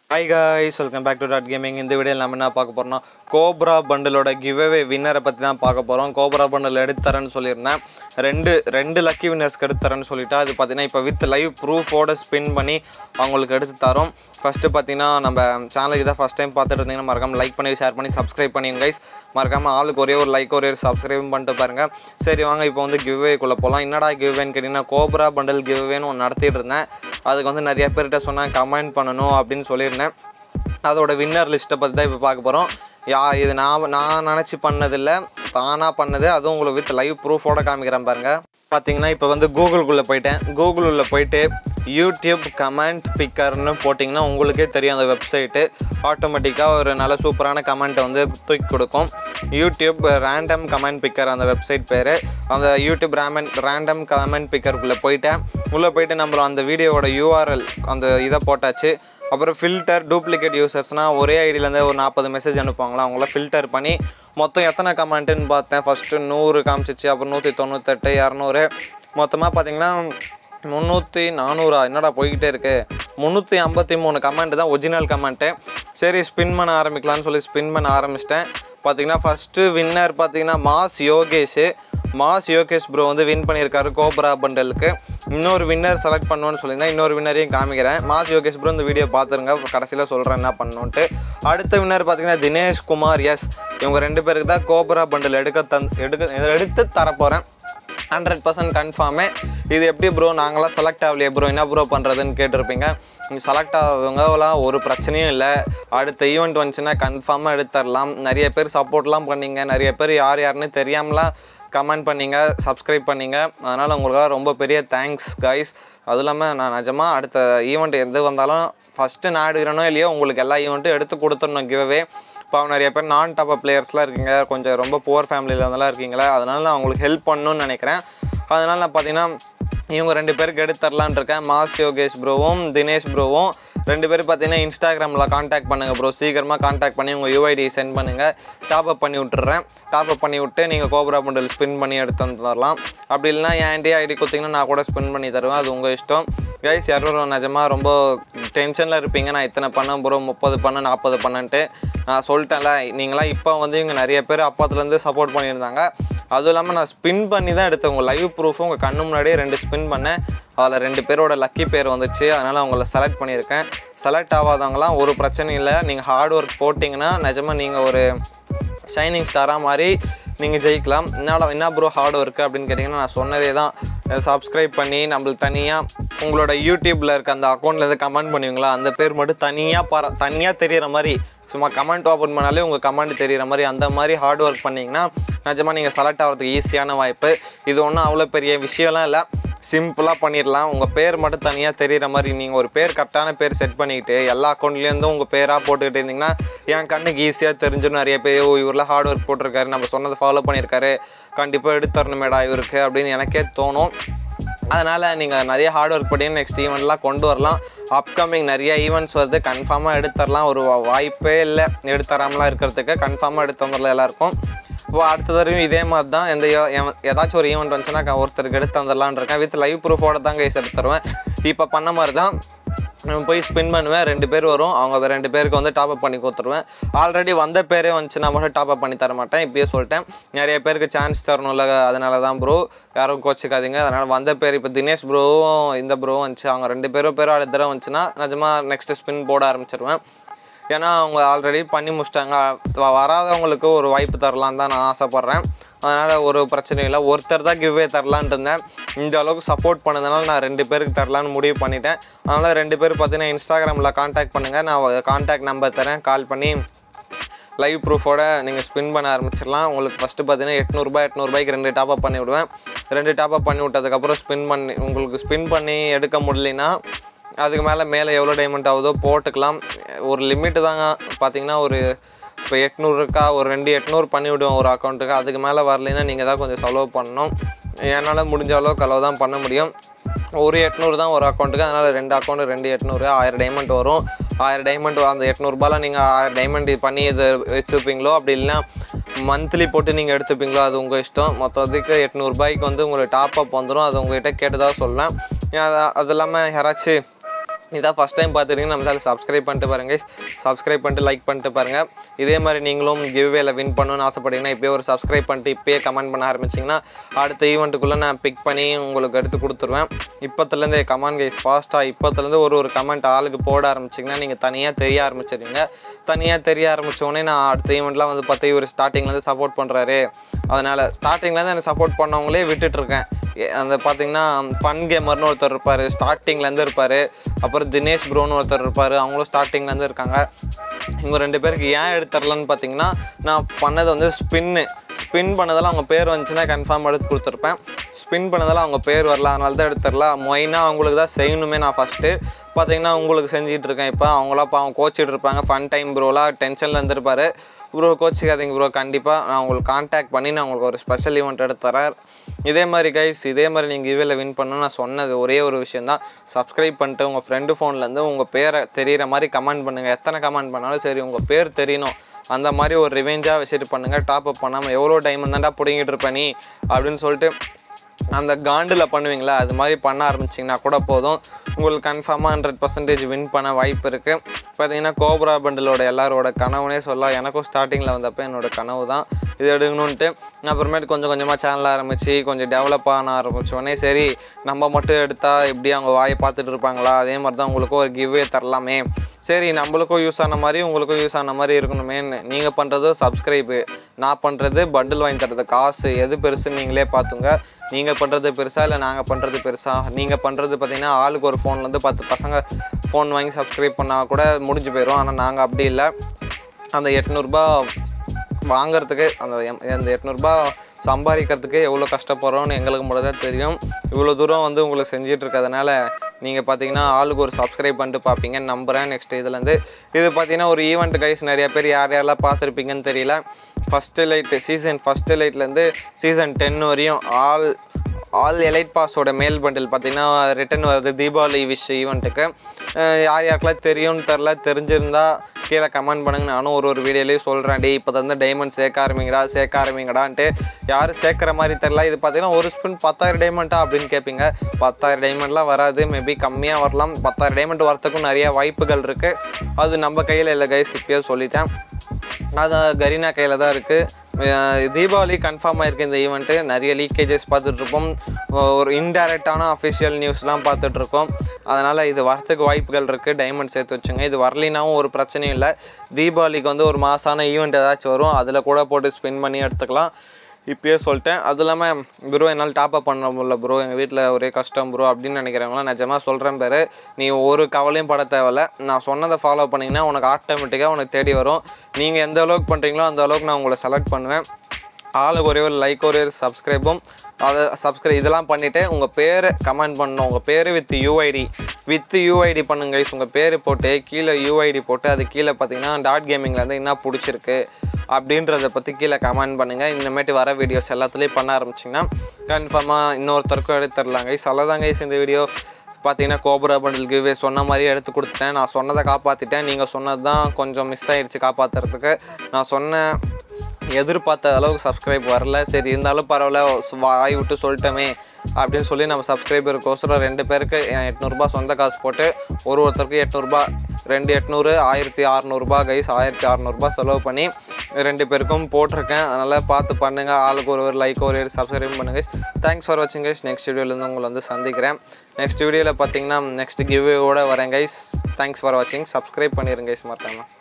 Hi guys welcome back to dot gaming இந்த வீடியோவில் நம்ம என்ன பார்க்க போகிறோம்னா கோப்ரா பண்டிலோட கிவ்அவே வின்னரை பற்றி தான் பார்க்க போகிறோம் கோப்ரா பண்டில் எடுத்துறேன்னு சொல்லியிருந்தேன் ரெண்டு ரெண்டு லக்கி வின்னர்ஸ்க்கு எடுத்துறேன்னு சொல்லிட்டு அது பார்த்தீங்கன்னா இப்போ வித் லைவ் ப்ரூஃபோட ஸ்பின் பண்ணி அவங்களுக்கு எடுத்து தரோம் ஃபஸ்ட்டு பார்த்தீங்கன்னா நம்ம சேனலுக்கு இதான் ஃபஸ்ட் டைம் பார்த்துட்டு இருந்தீங்கன்னா மறக்காம லைக் பண்ணி ஷேர் பண்ணி சப்ஸ்கிரைப் பண்ணிங்க கைஸ் மறக்காமல் ஆளுக்கு ஒரே ஒரு லைக் ஒரே ஒரு சப்ஸ்கிரைப் பண்ணிட்டு பாருங்கள் சரி வாங்க இப்போ வந்து கிவ்வேக்குள்ளே போகலாம் என்னடா கிவ்வேன்னு கேட்டிங்கன்னா கோப்ரா பண்டல் கிவ்வேன்னு ஒன்று நடத்திட்டு இருந்தேன் அதுக்கு வந்து நிறைய பேர்கிட்ட சொன்னேன் கமெண்ட் பண்ணணும் அப்படின்னு சொல்லியிருந்தேன் அதோட வின்னர் லிஸ்ட்டை பற்றி தான் இப்போ பார்க்க போகிறோம் யா இது நான் நான் நினச்சி பண்ணதில்லை தானாக பண்ணது அதுவும் உங்களுக்கு வித் லைவ் ப்ரூஃபோட காமிக்கிறேன் பாருங்க பார்த்தீங்கன்னா இப்போ வந்து கூகுளுக்குள்ளே போயிட்டேன் கூகுள் உள்ள போயிட்டு யூடியூப் கமெண்ட் பிக்கர்னு போட்டிங்கன்னா உங்களுக்கே தெரியும் அந்த வெப்சைட்டு ஆட்டோமேட்டிக்காக ஒரு நல்ல சூப்பரான கமெண்ட்டை வந்து தூக்கி கொடுக்கும் யூடியூப் ரேண்டம் கமெண்ட் பிக்கர் அந்த வெப்சைட் பேர் அந்த யூடியூப் ரேமன் ரேண்டம் கமெண்ட் பிக்கருக்குள்ளே போயிட்டேன் உள்ளே போயிட்டு நம்ம அந்த வீடியோவோட யூஆர்எல் அந்த இதை போட்டாச்சு அப்புறம் ஃபில்டர் டூப்ளிகேட் யூசர்ஸ்னால் ஒரே ஐடியிலேருந்து ஒரு நாற்பது மெசேஜ் அனுப்புவாங்களா அவங்கள ஃபில்டர் பண்ணி மொத்தம் எத்தனை கமெண்ட்டுன்னு பார்த்தேன் ஃபஸ்ட்டு நூறு காமிச்சிச்சு அப்புறம் நூற்றி தொண்ணூத்தெட்டு இரநூறு மொத்தமாக பார்த்தீங்கன்னா முந்நூற்றி நானூறா என்னடா போய்கிட்டே இருக்கு முந்நூற்றி ஐம்பத்தி மூணு கமெண்ட் தான் ஒரிஜினல் கமெண்ட்டு சரி ஸ்பின் பண்ண ஆரம்பிக்கலாம்னு சொல்லி ஸ்பின் பண்ண ஆரம்பிச்சிட்டேன் பார்த்தீங்கன்னா ஃபஸ்ட்டு வின்னர் பார்த்தீங்கன்னா mass Yogesh mass Yogesh bro வந்து வின் பண்ணியிருக்காரு கோப்ரா பண்டலுக்கு இன்னொரு வின்னர் செலக்ட் பண்ணணும்னு சொல்லியிருந்தேன் இன்னொரு வின்னரையும் காமிக்கிறேன் மாஸ் யோகேஷ் ப்ரோ இந்த வீடியோ பார்த்துருங்க கடைசியில் சொல்கிறேன் என்ன பண்ணணுன்ட்டு அடுத்த வின்னர் பார்த்தீங்கன்னா தினேஷ் குமார் எஸ் இவங்க ரெண்டு பேருக்கு தான் கோப்ரா பண்டல் எடுக்க தந் எடுக்க எடுத்து தரப்போகிறேன் ஹண்ட்ரட் பர்சன்ட் கன்ஃபார்மே இது எப்படி ப்ரோ நாங்களாம் செலக்ட் ஆகலையே ப்ரோ என்ன ப்ரோ பண்ணுறதுன்னு கேட்டிருப்பீங்க நீங்கள் செலக்ட் ஆகாதவங்கலாம் ஒரு பிரச்சனையும் இல்லை அடுத்த ஈவெண்ட் வந்துச்சுன்னா கன்ஃபார்மாக எடுத்துடலாம் நிறைய பேர் சப்போர்ட்லாம் பண்ணீங்க நிறைய பேர் யார் யாருன்னு தெரியாமலாம் கமெண்ட் பண்ணீங்க சப்ஸ்கிரைப் பண்ணீங்க அதனால் உங்களுக்காக ரொம்ப பெரிய தேங்க்ஸ் கைஸ் அதுவும் இல்லாமல் நான் நிஜமாக அடுத்த ஈவெண்ட் எது வந்தாலும் ஃபஸ்ட்டு நான் எடுக்கிறேனோ இல்லையோ உங்களுக்கு எல்லா ஈவெண்ட்டும் எடுத்து கொடுத்துடணும் கிவ்வே இப்போ நிறைய பேர் நான் டாப் பிளேயர்ஸ்லாம் இருக்கீங்க கொஞ்சம் ரொம்ப புவர் ஃபேமிலியில் இருந்தெல்லாம் இருக்கீங்களா அதனால நான் உங்களுக்கு ஹெல்ப் பண்ணணும்னு நினைக்கிறேன் அதனால் நான் பார்த்தீங்கன்னா இவங்க ரெண்டு பேருக்கு எடுத்து தரலான்னு இருக்கேன் மாஸ் யோகேஷ் ப்ரோவும் தினேஷ் ப்ரோவும் ரெண்டு பேரும் பார்த்தீங்கன்னா இன்ஸ்டாகிராமில் காண்டாக்ட் பண்ணுங்கள் ப்ரோ சீக்கிரமாக காண்டாக்ட் பண்ணி உங்கள் யூஐடி சென்ட் பண்ணுங்கள் டாப் அப் பண்ணி விட்டுறேன் டாப் அப் பண்ணி விட்டு நீங்கள் கோப்ரா பண்டல் ஸ்பின் பண்ணி எடுத்து வந்து தரலாம் அப்படி இல்லைனா என் இண்டியா ஐடி கொடுத்தீங்கன்னா நான் கூட ஸ்பின் பண்ணி தருவேன் அது உங்கள் இஷ்டம் கைஸ் யாரும் நிஜமாக ரொம்ப டென்ஷனில் இருப்பீங்க நான் இத்தனை பண்ணேன் ப்ரோ முப்பது பண்ண நாற்பது பண்ணன்ட்டு நான் சொல்லிட்டேன்ல நீங்களாம் இப்போ வந்து இங்கே நிறைய பேர் அப்பத்துலேருந்து சப்போர்ட் பண்ணியிருந்தாங்க அதுவும் இல்லாமல் நான் ஸ்பின் பண்ணி தான் எடுத்தேன் உங்கள் லைவ் ப்ரூஃபும் உங்கள் கண்ணு முன்னாடியே ரெண்டு ஸ்பின் பண்ணேன் அதில் ரெண்டு பேரோட லக்கி பேர் வந்துச்சு அதனால் அவங்கள செலக்ட் பண்ணியிருக்கேன் செலக்ட் ஆகாதவங்களாம் ஒரு பிரச்சனையும் இல்லை நீங்கள் ஹார்ட் ஒர்க் போட்டிங்கன்னா நிஜமாக நீங்கள் ஒரு ஷைனிங் ஸ்டாராக மாதிரி நீங்கள் ஜெயிக்கலாம் என்னடா என்ன ப்ரோ ஹார்ட் ஒர்க்கு அப்படின்னு கேட்டிங்கன்னா நான் சொன்னதே தான் சப்ஸ்கிரைப் பண்ணி நம்மளுக்கு தனியாக உங்களோட யூடியூப்பில் இருக்க அந்த அக்கௌண்ட்லேருந்து கமெண்ட் பண்ணுவீங்களா அந்த பேர் மட்டும் தனியாக பர தனியாக தெரியிற மாதிரி சும்மா கமெண்ட் ஓப்பன் பண்ணாலே உங்கள் கமெண்ட் தெரியிற மாதிரி அந்த மாதிரி ஹார்ட் ஒர்க் பண்ணிங்கன்னா நிஜமாக நீங்கள் செலக்ட் ஆகிறதுக்கு ஈஸியான வாய்ப்பு இது ஒன்றும் அவ்வளோ பெரிய விஷயம்லாம் இல்லை சிம்பிளாக பண்ணிடலாம் உங்கள் பேர் மட்டும் தனியாக தெரியிற மாதிரி நீங்கள் ஒரு பேர் கரெக்டான பேர் செட் பண்ணிக்கிட்டு எல்லா அக்கௌண்ட்லேருந்தும் உங்கள் பேராக போட்டுக்கிட்டு இருந்தீங்கன்னா என் கண்ணுக்கு ஈஸியாக தெரிஞ்சிடும் நிறைய பேர் ஓ இவரெலாம் ஹார்ட் ஒர்க் போட்டிருக்காரு நம்ம சொன்னதை ஃபாலோ பண்ணியிருக்காரு கண்டிப்பாக எடுத்து தரணுமேடா இவருக்கு அப்படின்னு எனக்கே தோணும் அதனால் நீங்கள் நிறைய ஹார்ட் ஒர்க் பண்ணி நெக்ஸ்ட் ஈவெண்ட்லாம் கொண்டு வரலாம் அப்கமிங் நிறைய ஈவெண்ட்ஸ் வருது கன்ஃபார்மாக எடுத்து தரலாம் ஒரு வா- வாய்ப்பே இல்லை எடுத்து தராமலாம் இருக்கிறதுக்கு கன்ஃபார்மாக எடுத்து வந்துடலாம் எல்லாருக்கும் இப்போ அடுத்த தடவையும் இதே மாதிரி தான் எந்த யோ- எவ- ஏதாச்சும் ஒரு ஈவெண்ட் வந்துச்சுன்னா க- ஒருத்தருக்கு எடுத்து வந்துடலான்னு இருக்கேன் வித் லைவ் ப்ரூஃபோட தான் கைஸ் எடுத்து தருவேன் இப்போ பண்ண மாதிரி தான் நான் போய் ஸ்பின் பண்ணுவேன் ரெண்டு பேர் வரும் அவங்க ரெண்டு பேருக்கு வந்து டாப் அப் பண்ணி கொடுத்துருவேன் ஆல்ரெடி வந்த பேரே வந்துச்சுன்னா மட்டும் டாப் அப் பண்ணி தர மாட்டேன் இப்பயே சொல்லிட்டேன் நிறைய பேருக்கு சான்ஸ் தரணும்ல அதனால தான் ப்ரோ யாரும் கோச்சிக்காதீங்க அதனால் வந்த பேர் இப்போ தினேஷ் ப்ரோவும் இந்த ப்ரோவும் வந்துச்சு அவங்க ரெண்டு பேரும் பேரும் அடுத்த தடவை வந்துச்சுன்னா நிஜமாக நெக்ஸ்ட் ஸ்பின் போட ஆரம்பிச்சிருவேன் ஏன்னா அவங்க ஆல்ரெடி பண்ணி முடிச்சிட்டாங்க வ- வராதவங்களுக்கு ஒரு வாய்ப்பு தரலான்னு தான் நான் ஆசைப்பட்றேன் அதனால் ஒரு பிரச்சனையும் இல்லை ஒருத்தர் தான் கிவ்வே தரலான்ட்டு இருந்தேன் இந்த அளவுக்கு சப்போர்ட் பண்ணதுனால நான் ரெண்டு பேருக்கு தரலான்னு முடிவு பண்ணிட்டேன் அதனால் ரெண்டு பேர் பார்த்தீங்கன்னா இன்ஸ்டாகிராமில் காண்டாக்ட் பண்ணுங்கள் நான் காண்டாக்ட் நம்பர் தரேன் கால் பண்ணி லைவ் ப்ரூஃபோட நீங்கள் ஸ்பின் பண்ண ஆரம்பிச்சிடலாம் உங்களுக்கு ஃபஸ்ட்டு பார்த்தீங்கன்னா எட்நூறுபா எட்நூறுபாய்க்கு ரெண்டு டாப் அப் பண்ணி விடுவேன் ரெண்டு டாப் அப் பண்ணி விட்டதுக்கப்புறம் ஸ்பின் பண்ணி உங்களுக்கு ஸ்பின் பண்ணி எடுக்க முடியலனா அதுக்கு மேலே மேலே எவ்வளோ டைமண்ட் ஆகுதோ போட்டுக்கலாம் ஒரு லிமிட்டு தாங்க பார்த்தீங்கன்னா ஒரு இப்போ எட்நூறு இருக்கா ஒரு ரெண்டு எட்நூறு பண்ணி விடுவோம் ஒரு அக்கௌண்ட்டுக்கு அதுக்கு மேலே வரலைன்னா நீங்கள் தான் கொஞ்சம் செலவு பண்ணணும் என்னால் முடிஞ்ச அளவுக்கு அளவு தான் பண்ண முடியும் ஒரு எட்நூறு தான் ஒரு அக்கௌண்ட்டுக்கு அதனால் ரெண்டு அக்கௌண்ட் ரெண்டு எட்நூறு ஆயிரம் டைமண்ட் வரும் ஆயிரம் டைமண்ட் அந்த எட்நூறுபால நீங்கள் ஆயிரம் டைமண்ட் பண்ணி இது வச்சுருப்பீங்களோ அப்படி இல்லைன்னா மந்த்லி போட்டு நீங்கள் எடுத்துப்பீங்களோ அது உங்கள் இஷ்டம் மொத்தத்துக்கு எட்நூறுபாய்க்கு வந்து உங்களுக்கு டாப் அப் வந்துடும் அது உங்கள்கிட்ட கேட்டதாக சொல்லுவேன் அது அது இல்லாமல் யாராச்சும் இதான் ஃபஸ்ட் டைம் பார்த்துருக்கீங்க நம்ம சேனல் சப்ஸ்கிரைப் பண்ணிட்டு பாருங்க சப்ஸ்கிரைப் பண்ணிட்டு லைக் பண்ணிட்டு பாருங்க இதே மாதிரி நீங்களும் கிவ்வேல வின் பண்ணணும்னு ஆசைப்பட்டீங்கன்னா இப்போயே ஒரு சப்ஸ்கிரைப் பண்ணிட்டு இப்போயே கமெண்ட் பண்ண ஆரம்பிச்சிங்கன்னா அடுத்த ஈவெண்ட்டுக்குள்ளே நான் பிக் பண்ணி உங்களுக்கு எடுத்து கொடுத்துருவேன் இப்போத்துலேருந்தே கமெண்ட் கைஸ் ஃபாஸ்ட்டாக இப்போத்துலேருந்து ஒரு ஒரு கமெண்ட் ஆளுக்கு போட ஆரம்பிச்சிங்கன்னா நீங்கள் தனியாக தெரிய ஆரம்பிச்சிடுங்க தனியாக தெரிய ஆரம்பிச்ச உடனே நான் அடுத்த ஈவெண்ட்லாம் வந்து பார்த்து இவர் ஸ்டார்டிங்லேருந்து சப்போர்ட் பண்ணுறாரு அதனால் ஸ்டார்டிங்லேருந்து எனக்கு சப்போர்ட் பண்ணவங்களே விட்டுட்டு இருக்கேன் ஏ- அந்த பார்த்தீங்கன்னா ஃபன் கேமர்னு ஒருத்தர் இருப்பார் ஸ்டார்டிங்லேருந்து இருப்பார் அப்புறம் தினேஷ் ப்ரோன்னு ஒருத்தர் இருப்பார் அவங்களும் ஸ்டார்டிங்லேருந்து இருக்காங்க இவங்க ரெண்டு பேருக்கு ஏன் எடுத்துரலன்னு பார்த்தீங்கன்னா நான் பண்ணது வந்து ஸ்பின்னு ஸ்பின் பண்ணதெல்லாம் அவங்க பேர் வந்துச்சுன்னா கன்ஃபார்ம் எடுத்து கொடுத்துருப்பேன் ஸ்பின் பண்ணதெல்லாம் அவங்க பேர் வரல அதனால தான் எடுத்துடல மொயினா அவங்களுக்கு தான் செய்யணுமே நான் ஃபஸ்ட்டு பார்த்தீங்கன்னா உங்களுக்கு செஞ்சுட்டு இருக்கேன் இப்போ அவங்களாம் இப்போ அவங்க கோச்சிட்டு இருப்பாங்க ஃபன் டைம் ப்ரோலாம் டென்ஷனில் இருந்திருப்பாரு ப்ரோ கோச்சிக்காதீங்க ப்ரோ கண்டிப்பாக நான் உங்களுக்கு காண்டாக்ட் பண்ணி நான் உங்களுக்கு ஒரு ஸ்பெஷல் ஈவெண்ட் எடுத்து தரேன் இதே மாதிரி கைஸ் இதே மாதிரி நீங்கள் இவையில் வின் பண்ணணும் நான் சொன்னது ஒரே ஒரு விஷயம் தான் சப்ஸ்கிரைப் பண்ணிட்டு உங்கள் ஃப்ரெண்டு ஃபோன்லேருந்து உங்கள் பேரை தெரியிற மாதிரி கமெண்ட் பண்ணுங்கள் எத்தனை கமெண்ட் பண்ணாலும் சரி உங்கள் பேர் தெரியணும் அந்த மாதிரி ஒரு ரிவெஞ்சாக வச்சுட்டு பண்ணுங்கள் டாப் அப் பண்ணாமல் எவ்வளோ டைம் தான்டா பிடிங்கிட்டு இருப்ப நீ அப்படின்னு சொல்லிட்டு அந்த காண்டில் பண்ணுவீங்களா அது மாதிரி பண்ண ஆரம்பிச்சிங்கன்னா கூட போதும் உங்களுக்கு கன்ஃபார்மாக ஹண்ட்ரட் பர்சன்டேஜ் வின் பண்ண வாய்ப்பு இருக்குது பார்த்தீங்கன்னா கோப்ரா பண்டிலோட எல்லாரோட கனவுனே சொல்லலாம் எனக்கும் ஸ்டார்டிங்கில் வந்தப்போ என்னோட கனவு தான் இது எடுக்கணுன்ட்டு அப்புறமேட்டு கொஞ்சம் கொஞ்சமாக சேனல் ஆரம்பித்து கொஞ்சம் டெவலப் ஆன ஆரம்பிச்சோடனே சரி நம்ம மட்டும் எடுத்தால் எப்படி அவங்க வாயை பார்த்துட்டு இருப்பாங்களா அதே மாதிரி தான் உங்களுக்கும் ஒரு கிவ்வே தரலாமே சரி நம்மளுக்கும் யூஸ் ஆன மாதிரி உங்களுக்கும் யூஸ் ஆன மாதிரி இருக்கணுமேன்னு நீங்கள் பண்ணுறது சப்ஸ்கிரைபு நான் பண்ணுறது பண்டில் வாங்கி தரது காசு எது பெருசுன்னு நீங்களே பார்த்துங்க நீங்கள் பண்ணுறது பெருசா இல்லை நாங்கள் பண்ணுறது பெருசா நீங்கள் பண்ணுறது பார்த்தீங்கன்னா ஆளுக்கு ஒரு ஃபோன்லேருந்து பத்து பசங்க ஃபோன் வாங்கி சப்ஸ்கிரைப் பண்ணால் கூட முடிஞ்சு போயிடும் ஆனால் நாங்கள் அப்படி இல்லை அந்த எட்நூறுபா வாங்குறதுக்கு அந்த எம்- அந்த எட்நூறுபா சம்பாதிக்கிறதுக்கு எவ்வளோ கஷ்டப்படுறோம்னு எங்களுக்கு மட்டும் தான் தெரியும் இவ்வளோ தூரம் வந்து உங்களுக்கு செஞ்சுட்டு இருக்கிறதுனால நீங்கள் பார்த்தீங்கன்னா ஆளுக்கு ஒரு சப்ஸ்கிரைப் பண்ணிட்டு பார்ப்பீங்கன்னு நம்புகிறேன் நெக்ஸ்ட் இதுலேருந்து இது பார்த்தீங்கன்னா ஒரு ஈவெண்ட் கைஸ் நிறைய பேர் யார் யாரெல்லாம் பார்த்துருப்பீங்கன்னு தெரியல ஃபஸ்ட்டு லைட்டு சீசன் ஃபஸ்ட்டு லைட்லேருந்து சீசன் டென் வரையும் ஆல் ஆல் எலைட் பாஸோட மேல் பண்டில் பார்த்தீங்கன்னா ரிட்டன் வருது தீபாவளி விஷ் ஈவெண்ட்டுக்கு யார் யாருக்கெல்லாம் தெரியும்னு தெரில தெரிஞ்சிருந்தா கீழே கமெண்ட் பண்ணுங்க நானும் ஒரு ஒரு வீடியோலேயும் சொல்கிறேன் டே இப்போ வந்து டைமண்ட் சேர்க்க ஆரம்பிங்கடா சேர்க்க ஆரம்பிங்கடான்ட்டு யாரும் சேர்க்குற மாதிரி தெரில இது பார்த்தீங்கன்னா ஒரு ஸ்பின் பத்தாயிரம் டைமண்டா அப்படின்னு கேட்பீங்க பத்தாயிரம் டைமண்ட்லாம் வராது மேபி கம்மியாக வரலாம் பத்தாயிரம் டைமண்ட் வரத்துக்கும் நிறைய வாய்ப்புகள் இருக்குது அது நம்ம கையில் இல்லை கைஸ் இப்பயே சொல்லிட்டேன் அது கரீனா கையில் தான் இருக்குது தீபாவளி கன்ஃபார்ம் ஆயிருக்கு இந்த ஈவெண்ட்டு நிறைய லீக்கேஜஸ் பார்த்துட்ருப்போம் ஒரு இன்டைரக்டான அஃபிஷியல் நியூஸ்லாம் பார்த்துட்ருக்கோம் அதனால் இது வரத்துக்கு வாய்ப்புகள் இருக்குது டைமண்ட் சேர்த்து வச்சுங்க இது வரலினாவும் ஒரு பிரச்சனையும் இல்லை தீபாவளிக்கு வந்து ஒரு மாசான ஈவெண்ட் ஏதாச்சும் வரும் அதில் கூட போட்டு ஸ்பின் பண்ணி எடுத்துக்கலாம் இப்பயே சொல்லிட்டேன் அது இல்லாமல் ப்ரோ என்னால் டாப் அப் பண்ண முடியல ப்ரோ எங்கள் வீட்டில் ஒரே கஷ்டம் ப்ரோ அப்படின்னு நினைக்கிறவங்களாம் நிஜமாக சொல்கிறேன் பேர் நீ ஒரு கவலையும் பட தேவையில்ல நான் சொன்னதை ஃபாலோ பண்ணிங்கன்னா உனக்கு ஆட்டோமேட்டிக்காக உனக்கு தேடி வரும் நீங்கள் எந்த அளவுக்கு பண்ணுறீங்களோ அந்த அளவுக்கு நான் உங்களை செலக்ட் பண்ணுவேன் ஆளுக்கு ஒரே ஒரு லைக் ஒரே ஒரு சப்ஸ்கிரைபும் அதை சப்ஸ்கிரைப் இதெல்லாம் பண்ணிவிட்டு உங்கள் பேரை கமெண்ட் பண்ணணும் உங்கள் பேர் வித் யூஐடி வித் யூஐடி பண்ணுங்க guys. உங்கள் பேர் போட்டு கீழே யூஐடி போட்டு அது கீழே பார்த்தீங்கன்னா டாட் கேமிங்லேருந்து என்ன பிடிச்சிருக்கு அப்படின்றத பற்றி கீழே கமெண்ட் பண்ணுங்கள் இனிமேட்டு வர வீடியோஸ் எல்லாத்துலேயும் பண்ண ஆரம்பிச்சிங்கன்னா கன்ஃபார்மாக இன்னொருத்தருக்கும் எடுத்து தரலாங்க கைஸ் அவ்வளோதான் கைஸ் இந்த வீடியோ பார்த்தீங்கன்னா கோபுரா பண்டில் கிவ்வே சொன்ன மாதிரி எடுத்து கொடுத்துட்டேன் நான் சொன்னதை காப்பாற்றிட்டேன் நீங்கள் சொன்னது தான் கொஞ்சம் மிஸ் ஆயிடுச்சு காப்பாற்றுறதுக்கு நான் சொன்ன எதிர்பார்த்த அளவுக்கு சப்ஸ்கிரைப் வரல சரி இருந்தாலும் பரவாயில்ல சு- வாய் விட்டு சொல்லிட்டோமே அப்படின்னு சொல்லி நம்ம சப்ஸ்கிரைபருக்கோசரம் ரெண்டு பேருக்கு என் எட்நூறுபா சொந்த காசு போட்டு ஒரு ஒருத்தருக்கு எட்நூறுபா ரெண்டு எட்நூறு ஆயிரத்தி அறநூறுபா கைஸ் ஆயிரத்தி அறநூறுபா செலவு பண்ணி ரெண்டு பேருக்கும் போட்டிருக்கேன் அதனால் பார்த்து பண்ணுங்கள் ஆளுக்கு ஒரு ஒரு லைக் ஒரு சப்ஸ்கிரைப் பண்ணுங்க தேங்க்ஸ் ஃபார் வாட்சிங் கைஸ் நெக்ஸ்ட் வீடியோலேருந்து உங்களை வந்து சந்திக்கிறேன் நெக்ஸ்ட் வீடியோவில் பார்த்தீங்கன்னா நெக்ஸ்ட் கிவ்வேவோட வரேன் கைஸ் தேங்க்ஸ் ஃபார் வாட்சிங் சப்ஸ்கிரைப் பண்ணிடுங்க கைஸ் மறக்காமல்